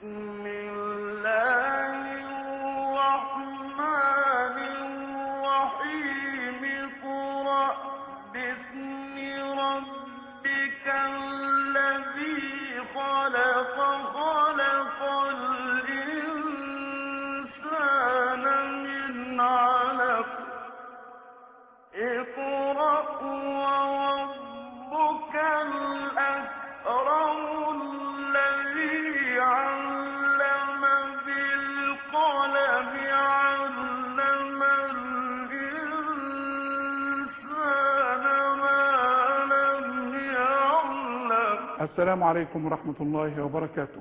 بسم الله الرحمن الرحيم اقرأ باسم ربك الذي خلق خلق الإنسان من علق اقرأ وربك الأكرم الذي علم بالقلم علم الإنسان ما لم يعلم السلام عليكم ورحمة الله وبركاته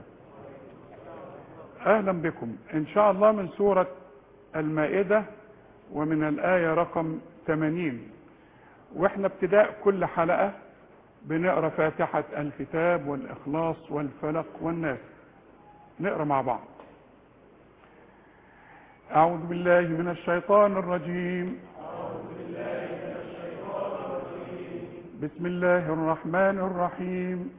أهلا بكم إن شاء الله من سورة المائدة ومن الآية رقم 80 وإحنا ابتداء كل حلقة بنقرأ فاتحة الكتاب والإخلاص والفلق والناس نقرأ مع بعض أعوذ بالله من الشيطان الرجيم بسم الله الرحمن الرحيم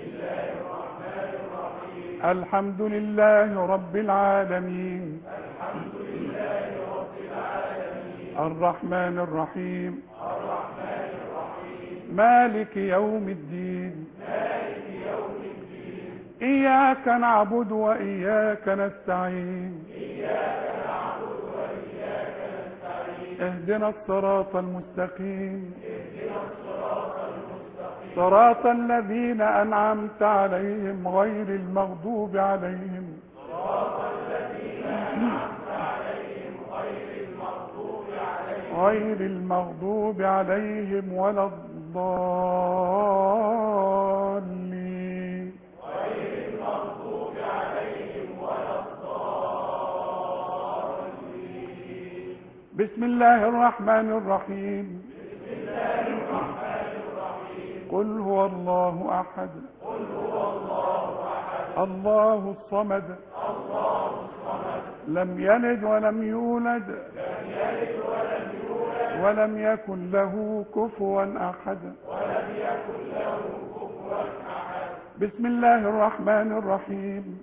الحمد لله رب العالمين الرحمن الرحيم مالك يوم الدين إياك نعبد وإياك نستعين اهدنا الصراط المستقيم صراط الذين أنعمت عليهم غير المغضوب عليهم غير المغضوب عليهم ولا الضالين بسم الله الرحمن الرحيم قل هو الله أحد الله الصمد لم يلد ولم يولد ولم يكن له كفوا أحد بسم الله الرحمن الرحيم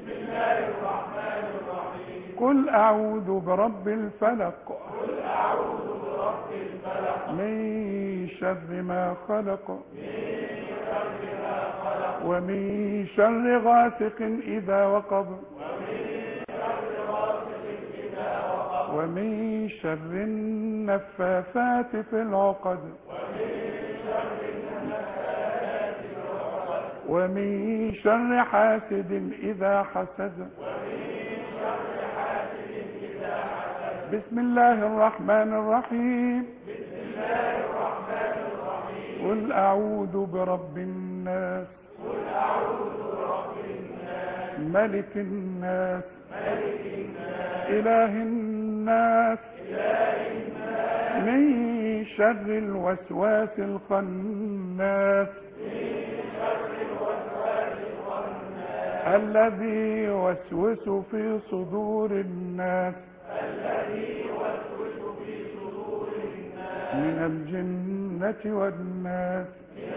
قل أعوذ برب الفلق من شر ما خلق ومن شر غاسق إذا وقب ومن شر النفاثات في العقد ومن شر حاسد إذا حسد بسم الله الرحمن الرحيم قل أعوذ برب الناس ملك الناس إله الناس من شر الوسواس الخناس الذي يوسوس في صدور الناس من الجنة والناس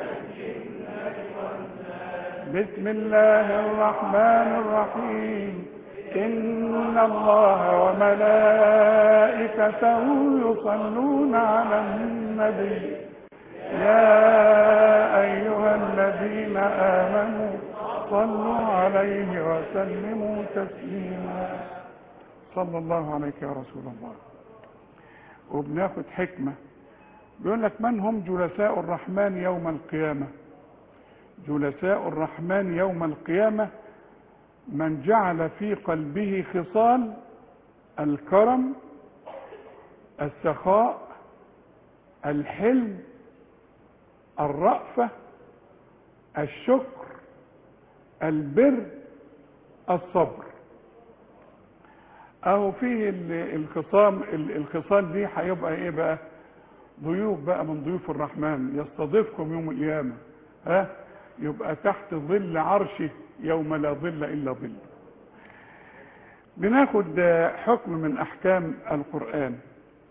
بسم الله الرحمن الرحيم إن الله وملائكته يصلون على النبي يا أيها الذين آمنوا صلوا عليه وسلموا تسليما صلى الله عليك يا رسول الله وبناخد حكمة بيقول لك من هم جلساء الرحمن يوم القيامة جلساء الرحمن يوم القيامة من جعل في قلبه خصال الكرم السخاء الحلم الرأفة الشكر البر الصبر اهو فيه ال- الخصام ال- الخصال دي هيبقى ايه بقى ضيوف بقى من ضيوف الرحمن يستضيفكم يوم القيامه ها يبقى تحت ظل عرشه يوم لا ظل الا ظل بناخد آه، حكم من احكام القران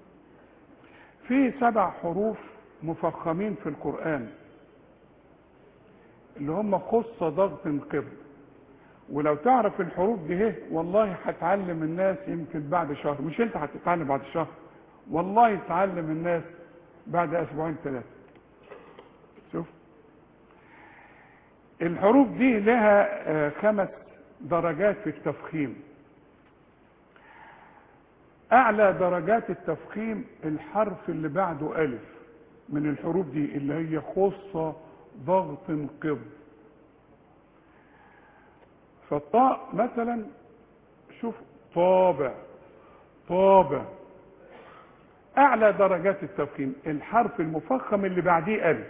في سبع حروف مفخمين في القران اللي هم خص ضغط قبل ولو تعرف الحروف دي اهي والله هتعلم الناس يمكن بعد شهر مش انت هتتعلم بعد شهر والله تعلم الناس بعد اسبوعين ثلاثه شوف الحروف دي لها آه، خمس درجات في التفخيم اعلى درجات التفخيم الحرف اللي بعده الف من الحروف دي اللي هي خصة ضغط قض فالطاء مثلا شوف طابع طابع اعلى درجات التفخيم الحرف المفخم اللي بعديه الف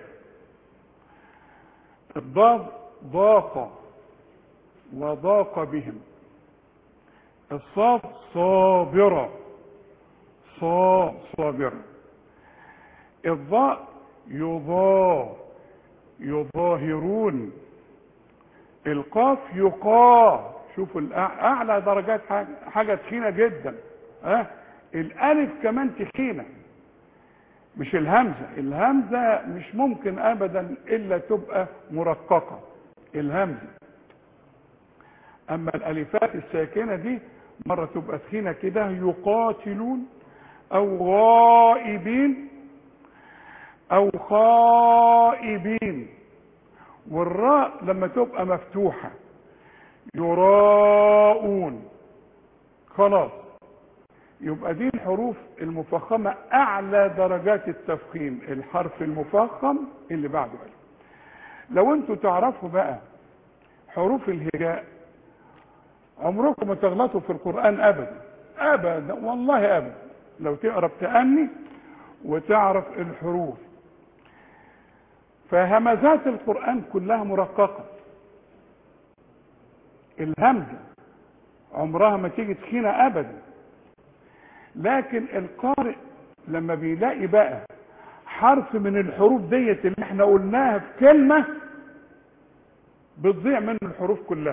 الضاد ضاق وضاق بهم الصاد صابرة صا صابرة الضاء يضا يظاهرون القاف يقا شوفوا الأع- اعلى درجات حاجة- حاجه تخينه جدا ها أه؟ الالف كمان تخينه مش الهمزه الهمزه مش ممكن ابدا الا تبقى مرققه الهمزه اما الالفات الساكنه دي مره تبقى تخينه كده يقاتلون او غائبين او خائبين والراء لما تبقى مفتوحه يراءون خلاص يبقى دي الحروف المفخمة أعلى درجات التفخيم الحرف المفخم اللي بعده ألف لو انتوا تعرفوا بقى حروف الهجاء عمركم ما تغلطوا في القرآن أبدا أبدا والله أبدا لو تقرا بتأني وتعرف الحروف فهمزات القرآن كلها مرققة الهمزة عمرها ما تيجي تخينة أبدا لكن القارئ لما بيلاقي بقى حرف من الحروف ديت اللي احنا قلناها في كلمة بتضيع منه الحروف كلها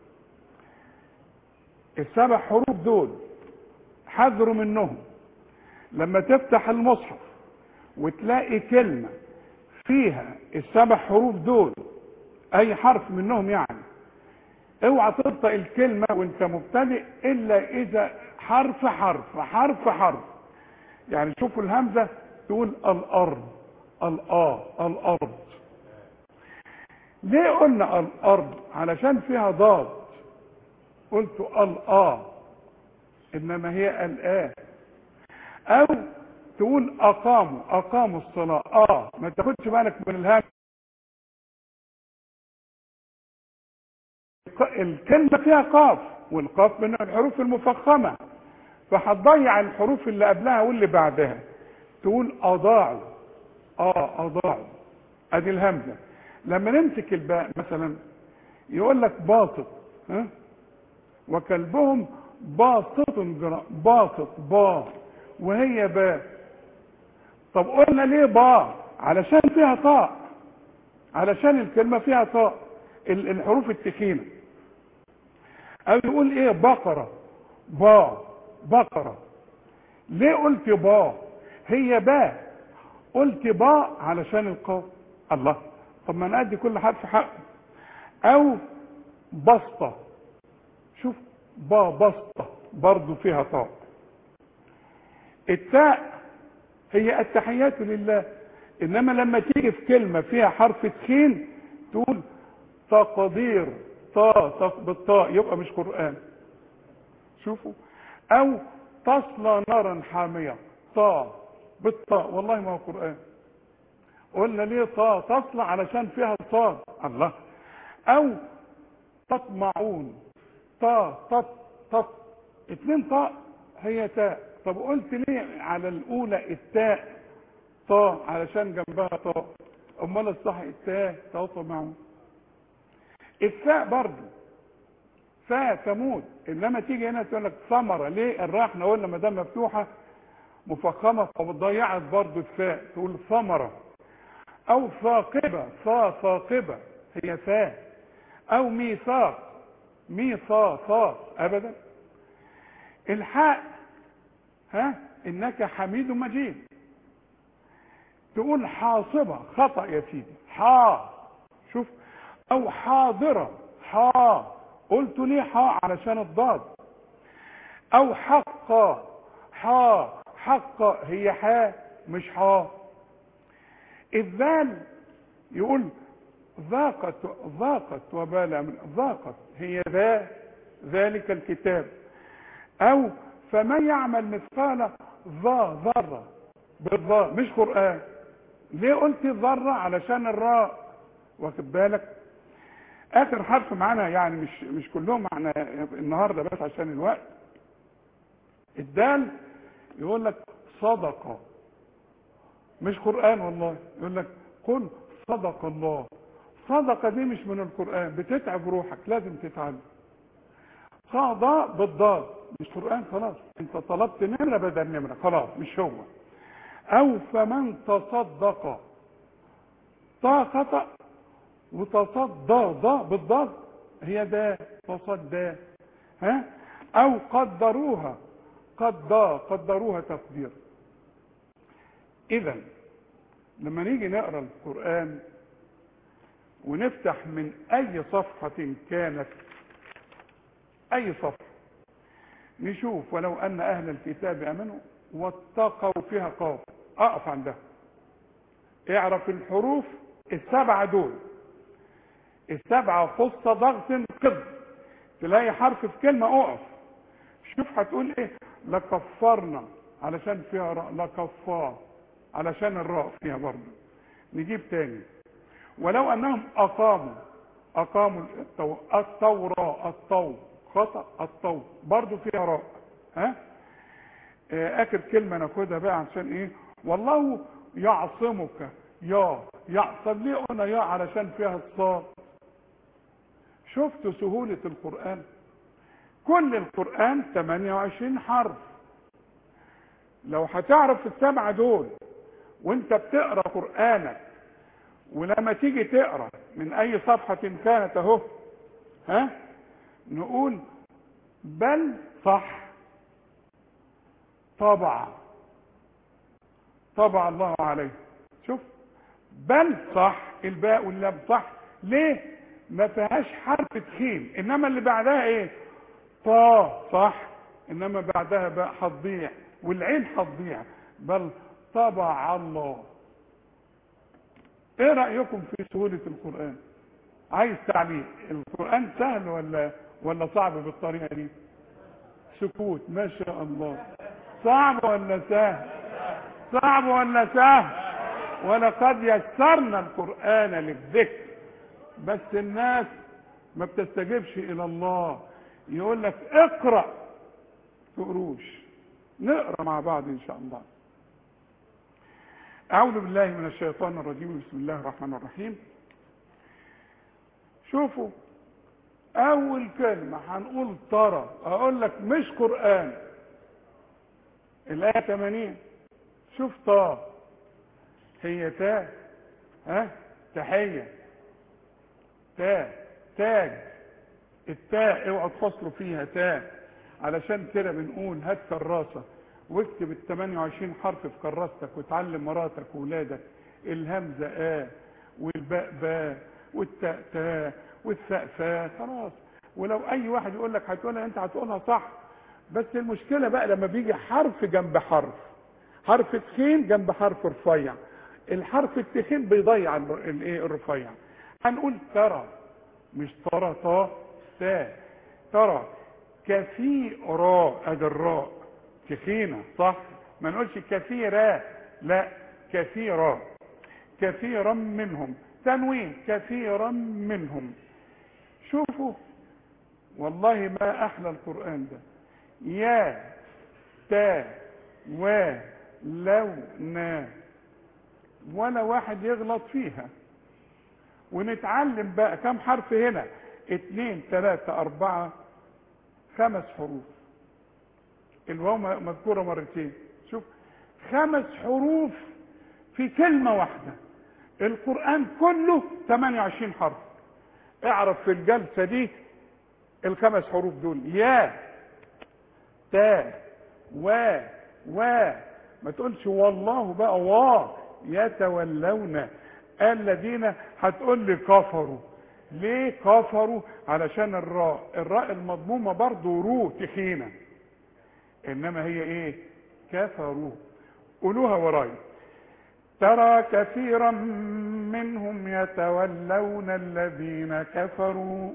السبع حروف دول حذروا منهم لما تفتح المصحف وتلاقي كلمة فيها السبع حروف دول اي حرف منهم يعني اوعى تنطق الكلمة وانت مبتدئ الا اذا حرف حرف حرف حرف يعني شوفوا الهمزة تقول الارض الاه الارض ليه قلنا الارض علشان فيها ضاد قلت الاه انما هي الاه او تقول اقاموا اقاموا الصلاة اه ما تاخدش بالك من الهمزة الكلمة فيها قاف والقاف من الحروف المفخمة فهتضيع الحروف اللي قبلها واللي بعدها تقول اضاعوا اه اضاعوا ادي الهمزة لما نمسك الباء مثلا يقول لك باسط ها وكلبهم باسط ذراع باسط با وهي باء طب قلنا ليه با علشان فيها طاء علشان الكلمة فيها طاء ال- الحروف التخينة او يقول ايه بقرة با بقرة ليه قلت با هي با قلت با علشان القاف الله طب ما نأدي كل حرف حقه او بسطة شوف با بسطة برضو فيها طاء التاء هي التحيات لله انما لما تيجي في كلمة فيها حرف تخين تقول تقدير طا طا بالطاء يبقى مش قرآن شوفوا او تصلى نارا حامية طا بالطاء والله ما هو قرآن قلنا ليه طا تصلى علشان فيها صاد الله او تطمعون طا تط تط اتنين طاء هي تاء طب قلت ليه على الاولى التاء طا علشان جنبها طاء امال الصح التاء تطمعون الفاء برضه فاء تموت انما تيجي هنا تقول لك ثمره ليه الراء احنا قلنا ما دام مفتوحه مفخمه فضيعت برضه الفاء تقول ثمره او ثاقبه ثا ثاقبه هي فاء او ميثاق ميثا ثا ابدا الحاء ها انك حميد مجيد تقول حاصبه خطا يا سيدي حا شوف او حاضره حا قلت ليه حاء علشان الضاد او حق حاء حق هي حاء مش حاء الذال يقول ذاقت ذاقت وبال أمر ذاقت هي ذا ذلك الكتاب او فمن يعمل مثقال ذا ذره بالضاء مش قران ليه قلت ذره علشان الراء واخد بالك اخر حرف معانا يعني مش مش كلهم معنا النهارده بس عشان الوقت الدال يقول لك صدق مش قران والله يقول لك قل صدق الله صدقه دي مش من القران بتتعب روحك لازم تتعلم صعدة بالضاد مش قرآن خلاص انت طلبت نمرة بدل نمرة خلاص مش هو او فمن تصدق طا خطأ وتصدى ضا بالضاد هي دا تصدى ها او قدروها قدا قدروها تقدير اذا لما نيجي نقرا القرآن ونفتح من اي صفحة كانت اي صفحة نشوف ولو ان اهل الكتاب امنوا واتقوا فيها قاف اقف عندها اعرف الحروف السبعة دول السبعة خص ضغط قد تلاقي حرف في كلمة اقف شوف هتقول ايه لكفرنا علشان فيها راء لكفار علشان الراء فيها برضه نجيب تاني ولو انهم اقاموا اقاموا التو... التوراة الطو خطأ الطو برضه فيها راء ها آه، اخر كلمة ناخدها بقى عشان ايه والله يعصمك يا يعصم ليه قلنا يا علشان فيها الصاد شفتوا سهولة القرآن كل القرآن 28 حرف لو هتعرف السبعة دول وانت بتقرا قرآنك ولما تيجي تقرا من اي صفحة كانت اهو ها نقول بل صح طبعا طبع الله عليه شوف بل صح الباء واللام صح ليه ما فيهاش حرف تخين انما اللي بعدها ايه طا صح انما بعدها باء هتضيع والعين هتضيع بل طبع الله ايه رايكم في سهوله القران عايز تعليق القران سهل ولا ولا صعب بالطريقه دي سكوت ما شاء الله صعب ولا سهل صعب ولا سهل ولقد يسرنا القرآن للذكر بس الناس ما بتستجيبش إلى الله يقول لك اقرأ تقروش نقرأ مع بعض إن شاء الله أعوذ بالله من الشيطان الرجيم بسم الله الرحمن الرحيم شوفوا أول كلمة هنقول ترى أقول لك مش قرآن الآية 80 شوف طا هي تاء ها تحية تاء تاج التاء اوعى تفصلوا فيها تاء علشان كده بنقول هات كراسة واكتب ال 28 حرف في كراستك وتعلم مراتك وولادك الهمزة آ والباء باء والتاء تاء والثاء فاء خلاص ولو اي واحد يقول لك هتقولها انت هتقولها صح بس المشكلة بقى لما بيجي حرف جنب حرف حرف تخين جنب حرف رفيع الحرف التخين بيضيع الايه الرفيع هنقول ترى مش ترى طا تا ترى كثيرا ادي الراء تخينه صح ما نقولش كثيرا لا كثيرا كثيرا منهم تنوين كثيرا منهم شوفوا والله ما احلى القران ده يا تا و لو نا ولا واحد يغلط فيها ونتعلم بقى كم حرف هنا اتنين تلاتة اربعة خمس حروف الواو مذكورة مرتين شوف خمس حروف في كلمة واحدة القرآن كله 28 حرف اعرف في الجلسة دي الخمس حروف دول يا تا و و ما تقولش والله بقى وا يتولون الذين هتقول لي كفروا ليه كفروا علشان الراء الراء المضمومة برضو رو تخينة انما هي ايه كفروا قولوها وراي ترى كثيرا منهم يتولون الذين كفروا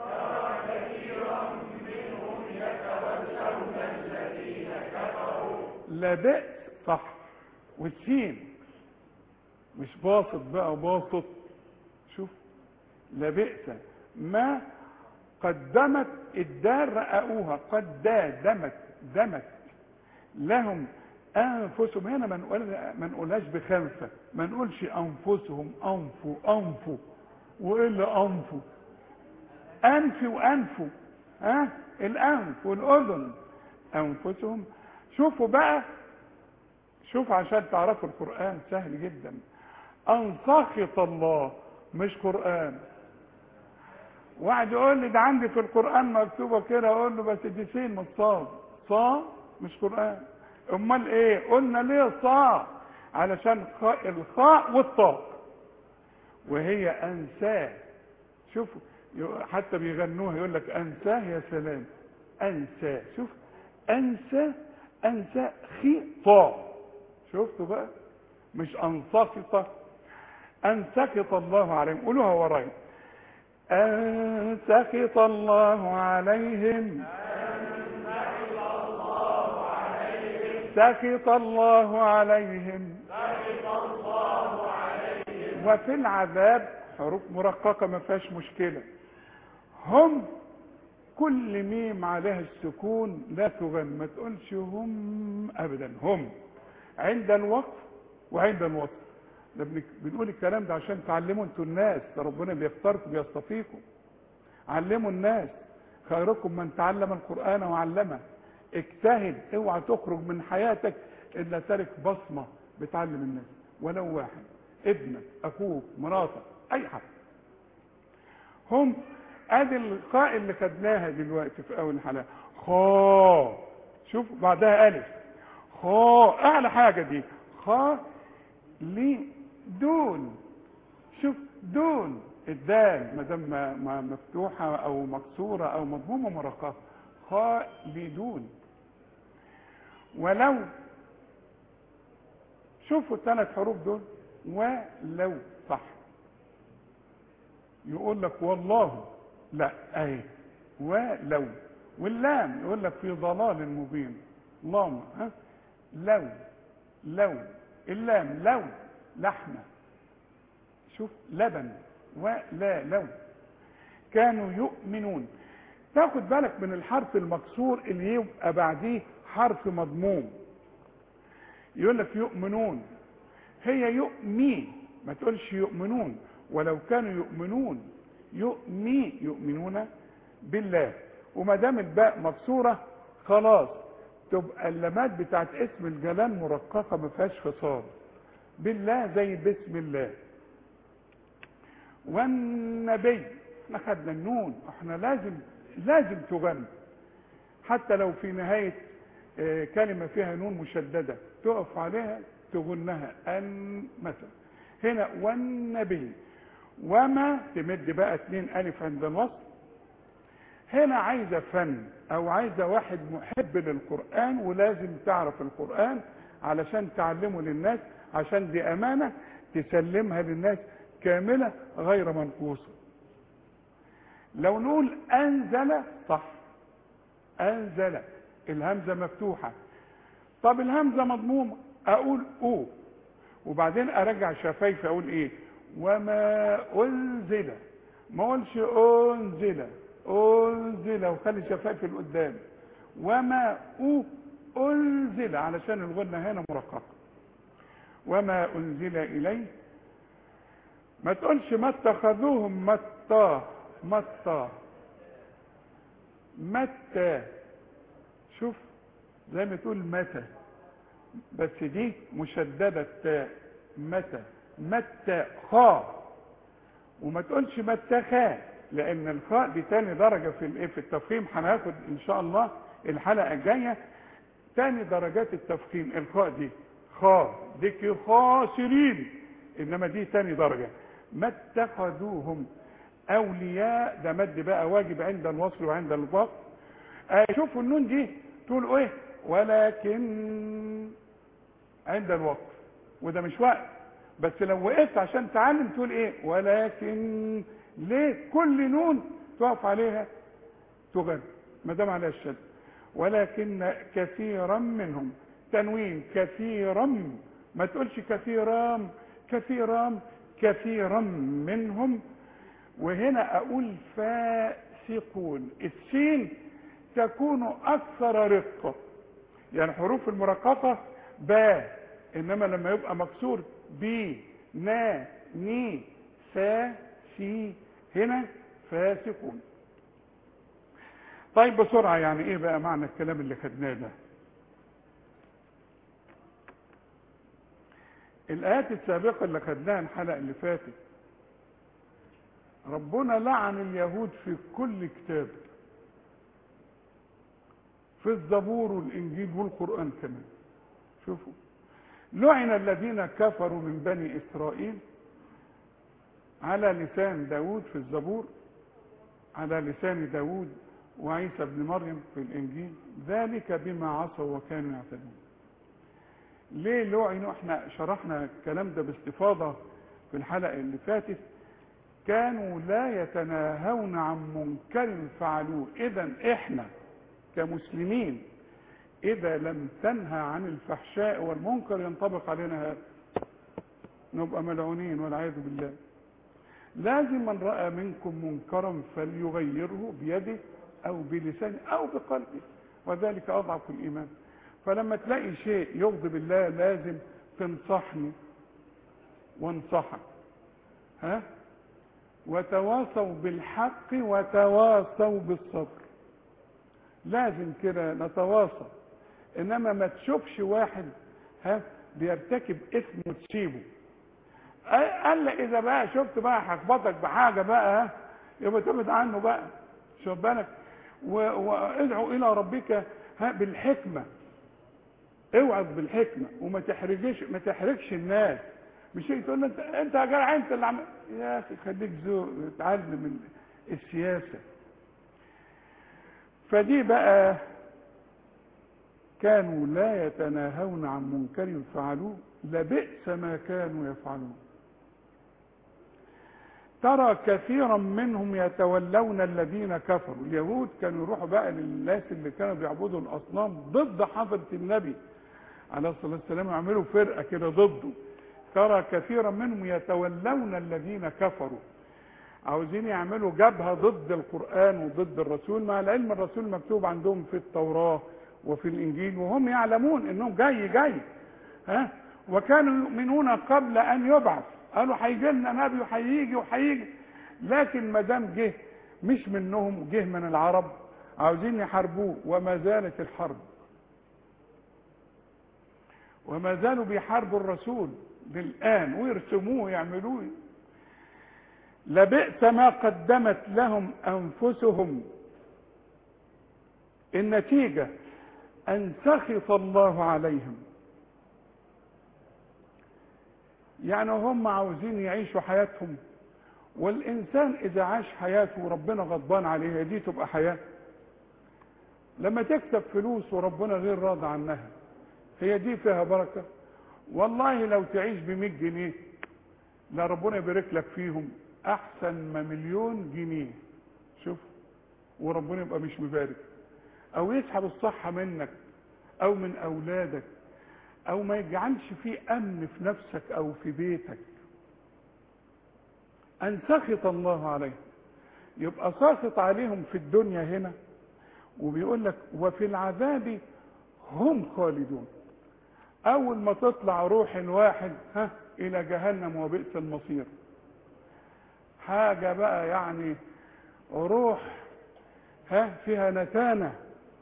لبئس صح والسين مش باسط بقى باسط شوف لبئس ما قدمت الدار رأوها قد دمت دمت لهم انفسهم هنا ما نقول ما نقولهاش بخمسه ما نقولش انفسهم انفوا انفوا والا انفوا انف وانفوا ها الانف والاذن انفسهم شوفوا بقى شوف عشان تعرفوا القران سهل جدا ان سخط الله مش قران واحد يقول لي ده عندي في القران مكتوبه كده اقول له بس دي سين مش صاد صاد مش قران امال ايه قلنا ليه صاع علشان خاء الخاء والطاء وهي انساه شوفوا حتى بيغنوها يقول لك انساه يا سلام انساه شوف انسى انسى خي طاء شفتوا بقى مش انسخط ان سخط الله عليهم قولوها ورايا ان سخط الله عليهم سخط الله عليهم وفي العذاب حروف مرققة ما فيهاش مشكلة هم كل ميم عليها السكون لا تغن ما تقولش هم ابدا هم عند الوقف وعند الوصف ده بنقول الكلام ده عشان تعلموا انتوا الناس ده ربنا بيختاركم بيصطفيكم علموا الناس خيركم من تعلم القرآن وعلمه اجتهد اوعى تخرج من حياتك الا ترك بصمه بتعلم الناس ولو واحد ابنك اخوك مراتك اي حد هم ادي القاء اللي خدناها دلوقتي في اول الحلقه خا شوف بعدها الف خا اعلى حاجه دي خا لي دون شوف دون الدال ما دام مفتوحه او مكسوره او مضمومه مرققه خالدون ولو شوفوا الثلاث حروف دول ولو صح يقول لك والله لا اهي ولو واللام يقول لك في ضلال مبين اللهم ها لو لو اللام لو لحمه شوف لبن ولا لو كانوا يؤمنون تاخد بالك من الحرف المكسور اللي يبقى بعديه حرف مضموم يقول لك يؤمنون هي يؤمي ما تقولش يؤمنون ولو كانوا يؤمنون يؤمي يؤمنون بالله وما دام الباء مكسوره خلاص تبقى اللمات بتاعت اسم الجلال مرققه ما فيهاش فصال بالله زي بسم الله والنبي احنا خدنا النون احنا لازم لازم تغني حتى لو في نهاية كلمة فيها نون مشددة تقف عليها تغنها أن مثلا هنا والنبي وما تمد بقى اتنين ألف عند الوصل هنا عايزة فن أو عايزة واحد محب للقرآن ولازم تعرف القرآن علشان تعلمه للناس عشان دي أمانة تسلمها للناس كاملة غير منقوصة لو نقول انزل صح انزل الهمزه مفتوحه طب الهمزه مضمومه اقول او وبعدين ارجع شفايفي اقول ايه وما انزل ما اقولش انزل انزل وخلي شفايفي لقدام وما او انزل علشان الغنه هنا مرققه وما انزل اليه ما تقولش ما اتخذوهم متاه متى متى شوف زي ما تقول متى بس دي مشددة التاء متى متى خا وما تقولش متى خا لان الخاء دي تاني درجة في الايه في التفخيم هناخد ان شاء الله الحلقة الجاية تاني درجات التفخيم الخاء دي خا ديك خاسرين انما دي تاني درجة ما اتخذوهم اولياء ده مد بقى واجب عند الوصل وعند الوقت آه شوفوا النون دي تقول ايه ولكن عند الوقت وده مش وقت بس لو وقفت عشان تعلم تقول ايه ولكن ليه كل نون تقف عليها تغني ما دام عليها الشد ولكن كثيرا منهم تنوين كثيرا ما تقولش كثيرا كثيرا كثيرا منهم وهنا اقول فاسقون السين تكون اكثر رقه يعني حروف المرققه با انما لما يبقى مكسور بي نا ني سا سي هنا فاسقون طيب بسرعه يعني ايه بقى معنى الكلام اللي خدناه ده الايات السابقه اللي خدناها الحلقه اللي فاتت ربنا لعن اليهود في كل كتاب في الزبور والانجيل والقران كمان شوفوا لعن الذين كفروا من بني اسرائيل على لسان داود في الزبور على لسان داود وعيسى بن مريم في الانجيل ذلك بما عصوا وكانوا يعتدون ليه لعنوا احنا شرحنا الكلام ده باستفاضه في الحلقه اللي فاتت كانوا لا يتناهون عن منكر فعلوه اذا احنا كمسلمين اذا لم تنهى عن الفحشاء والمنكر ينطبق علينا هذا نبقى ملعونين والعياذ بالله لازم من راى منكم منكرا فليغيره بيده او بلسانه او بقلبه وذلك اضعف الايمان فلما تلاقي شيء يغضب الله لازم تنصحني وانصحك ها وتواصوا بالحق وتواصوا بالصبر لازم كده نتواصل انما ما تشوفش واحد ها بيرتكب اثم وتسيبه قال لك اذا بقى شفت بقى هخبطك بحاجه بقى ها يبقى تبعد عنه بقى شوف بالك وادعوا الى ربك ها بالحكمه اوعظ بالحكمه وما تحرجش ما تحرجش الناس مش تقول له انت انت يا جدع انت اللي عمل يا اخي خليك ذوق اتعلم من السياسه فدي بقى كانوا لا يتناهون عن منكر فعلوه لبئس ما كانوا يفعلون ترى كثيرا منهم يتولون الذين كفروا اليهود كانوا يروحوا بقى للناس اللي كانوا بيعبدوا الاصنام ضد حضره النبي عليه الصلاه والسلام يعملوا فرقه كده ضده ترى كثيرا منهم يتولون الذين كفروا عاوزين يعملوا جبهه ضد القران وضد الرسول مع العلم الرسول مكتوب عندهم في التوراه وفي الانجيل وهم يعلمون انه جاي جاي ها وكانوا يؤمنون قبل ان يبعث قالوا هيجي لنا نبي وهيجي وهيجي لكن ما دام جه مش منهم جه من العرب عاوزين يحاربوه وما زالت الحرب وما زالوا بيحاربوا الرسول للآن ويرسموه يعملوه لبئس ما قدمت لهم أنفسهم النتيجة أن سخط الله عليهم يعني هم عاوزين يعيشوا حياتهم والإنسان إذا عاش حياته وربنا غضبان عليها دي تبقى حياة لما تكسب فلوس وربنا غير راضي عنها هي دي فيها بركة والله لو تعيش ب 100 جنيه لا ربنا يبارك لك فيهم احسن ما مليون جنيه شوف وربنا يبقى مش مبارك او يسحب الصحة منك او من اولادك او ما يجعلش فيه امن في نفسك او في بيتك ان سخط الله عليهم يبقى ساخط عليهم في الدنيا هنا وبيقول لك وفي العذاب هم خالدون اول ما تطلع روح واحد ها الى جهنم وبئس المصير حاجه بقى يعني روح ها فيها نتانه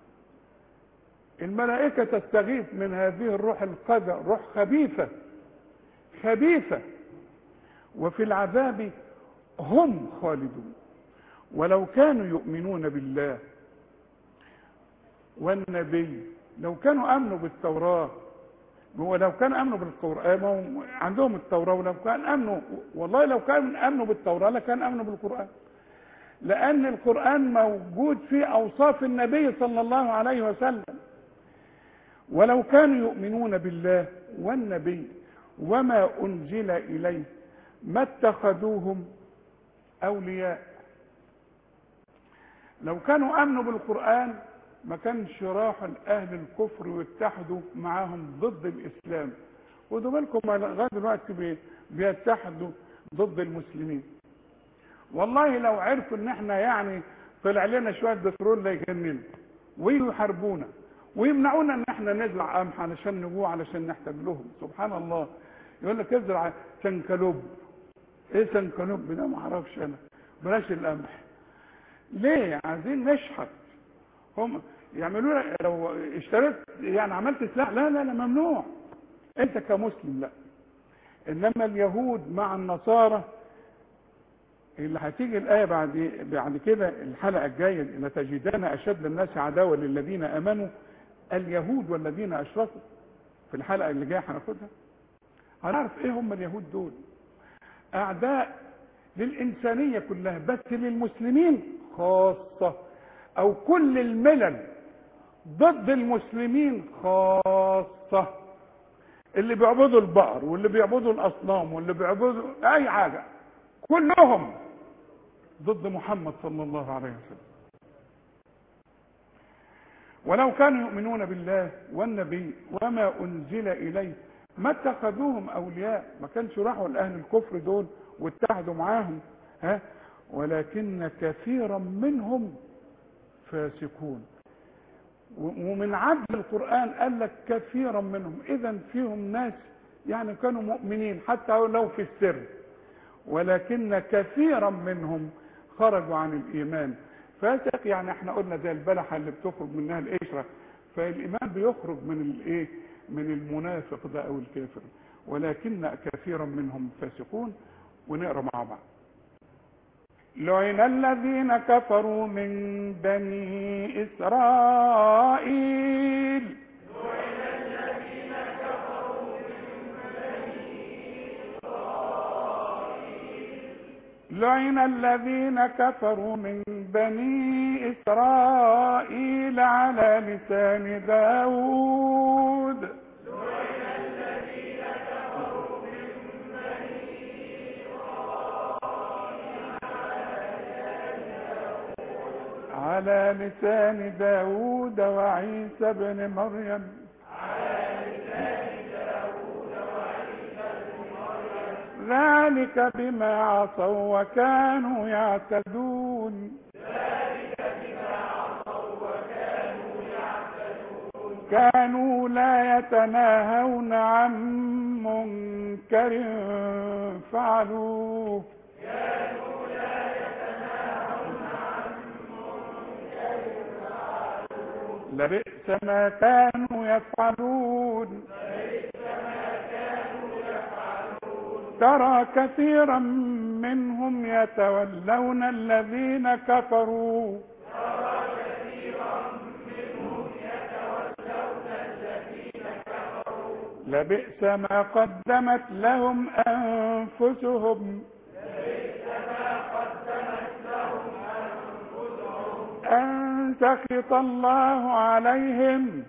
الملائكه تستغيث من هذه الروح القذى روح خبيثه خبيثه وفي العذاب هم خالدون ولو كانوا يؤمنون بالله والنبي لو كانوا امنوا بالتوراه هو لو كان امنوا بالقران عندهم التوراه ولو كان امنوا والله لو كان امنوا بالتوراه لكان امنوا بالقران لأن القرآن موجود في أوصاف النبي صلى الله عليه وسلم ولو كانوا يؤمنون بالله والنبي وما أنزل إليه ما اتخذوهم أولياء لو كانوا أمنوا بالقرآن ما كانش راحوا لأهل الكفر واتحدوا معاهم ضد الإسلام خدوا بالكم لغاية دلوقتي بي- بيتحدوا ضد المسلمين والله لو عرفوا ان احنا يعني طلع لنا شويه بترول لا يجننا ويجوا يحاربونا ويمنعونا ان احنا نزرع قمح علشان نجوع علشان نحتاج لهم سبحان الله يقول لك ازرع سنكلوب ايه سنكلوب ده ما اعرفش انا بلاش القمح ليه عايزين نشحت هم يعملوا لك لو اشتريت يعني عملت سلاح لا لا لا ممنوع انت كمسلم لا انما اليهود مع النصارى اللي هتيجي الآية بعد بعد كده الحلقة الجاية لتجدن أشد الناس عداوة للذين آمنوا اليهود والذين أشركوا في الحلقة اللي جاية هناخدها هنعرف إيه هم اليهود دول أعداء للإنسانية كلها بس للمسلمين خاصة أو كل الملل ضد المسلمين خاصة اللي بيعبدوا البقر واللي بيعبدوا الأصنام واللي بيعبدوا أي حاجة كلهم ضد محمد صلى الله عليه وسلم ولو كانوا يؤمنون بالله والنبي وما أنزل إليه ما اتخذوهم أولياء ما كانش راحوا لأهل الكفر دول واتحدوا معاهم ها ولكن كثيرا منهم فاسقون و- ومن عدل القرآن قال لك كثيرا منهم إذا فيهم ناس يعني كانوا مؤمنين حتى لو في السر ولكن كثيرا منهم خرجوا عن الايمان فاسق يعني احنا قلنا زي البلحه اللي بتخرج منها القشره فالايمان بيخرج من الايه من المنافق ده او الكافر ولكن كثيرا منهم فاسقون ونقرا مع بعض لعن الذين كفروا من بني اسرائيل لعن الذين كفروا من بني إسرائيل على لسان داود على لسان داود وعيسى بن مريم ذلك بما عصوا وكانوا يعتدون كانوا لا يتناهون عن منكر فعلوه لبئس ما كانوا يفعلون ترى كثيرا منهم يتولون الذين كفروا لبئس ما قدمت لهم أنفسهم أن سخط الله عليهم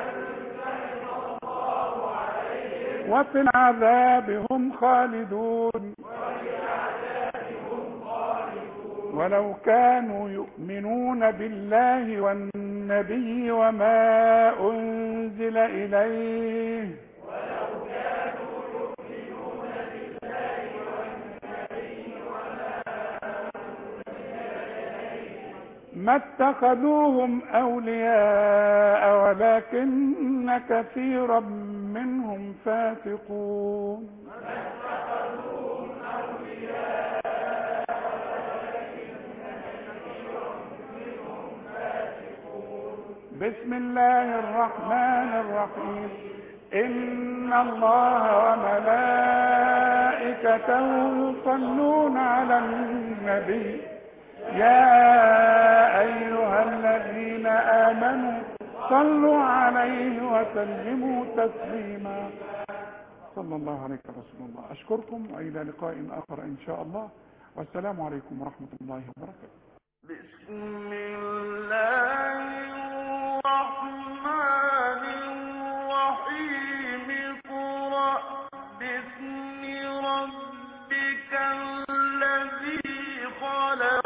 وفي العذاب هم خالدون ولو كانوا يؤمنون بالله والنبي وما أنزل إليه ما اتخذوهم أولياء ولكن كثيرا منهم فاسقون بسم الله الرحمن الرحيم إن الله وملائكته يصلون على النبي يا أيها الذين آمنوا صلوا عليه وسلموا تسليما صلى الله عليك يا رسول الله أشكركم وإلى لقاء آخر إن شاء الله والسلام عليكم ورحمة الله وبركاته بسم الله الرحمن الرحيم اقرأ باسم ربك الذي خلق